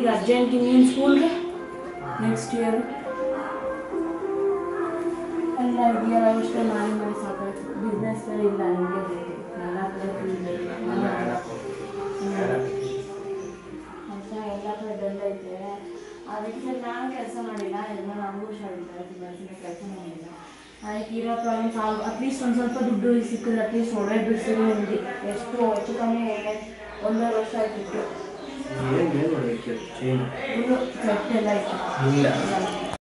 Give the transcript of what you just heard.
ಈಗ ಅರ್ಜೆಂಟ್ ನೀನು ಸ್ಕೂಲ್ಗೆ ನೆಕ್ಸ್ಟ್ ಇಯರ್ ಎಲ್ಲ ಇದೆಯಲ್ಲ ಇಷ್ಟೇ ಮಾಡಿ ಮಾಡಿ ಸಾಕಾಯ್ತು ಬಿಸ್ನೆಸ್ ಇಲ್ಲ ನಿಮಗೆ ಎಲ್ಲ ಕಡೆ full ಬೇಕು. ಅಂತ ಎಲ್ಲ ಕಡೆ ಡಲ್ ಐತೆ ಅದಕ್ಕೆ ನಾನು ಕೆಲಸ ಮಾಡಿಲ್ಲ ಎಲ್ಲ ನಮಗೂ ಹುಷಾರಿಲ್ಲ ಬಸ್ಸಿನ ಕೆಲಸ ಮಾಡಿಲ್ಲ ಅದಕ್ಕೆ ಇರೋ ಪ್ರಾಬ್ಲಮ್ ಸಾಲ್ವ್ ಅಟ್ಲೀಸ್ಟ್ ಒಂದು ಸ್ವಲ್ಪ ದುಡ್ಡು ಸಿಕ್ಕಿದ್ರೆ ಅಟ್ಲೀಸ್ಟ್ ಒಳ್ಳೆ ಬಿಡಿಸಿ ನಿಮಗೆ ಎಷ್ಟು ಹೆಚ್ಚು ಕಮ್ಮಿ ಒಂದೂವರೆ ವರ್ಷ ಆಯ್ತು ಏನು ಏನು ಮಾಡಬೇಕು ಚೇಂಜ್ ಫುಲ್ಲು ಸೆಟ್ ಎಲ್ಲ ಇತ್ತು ಇಲ್ಲ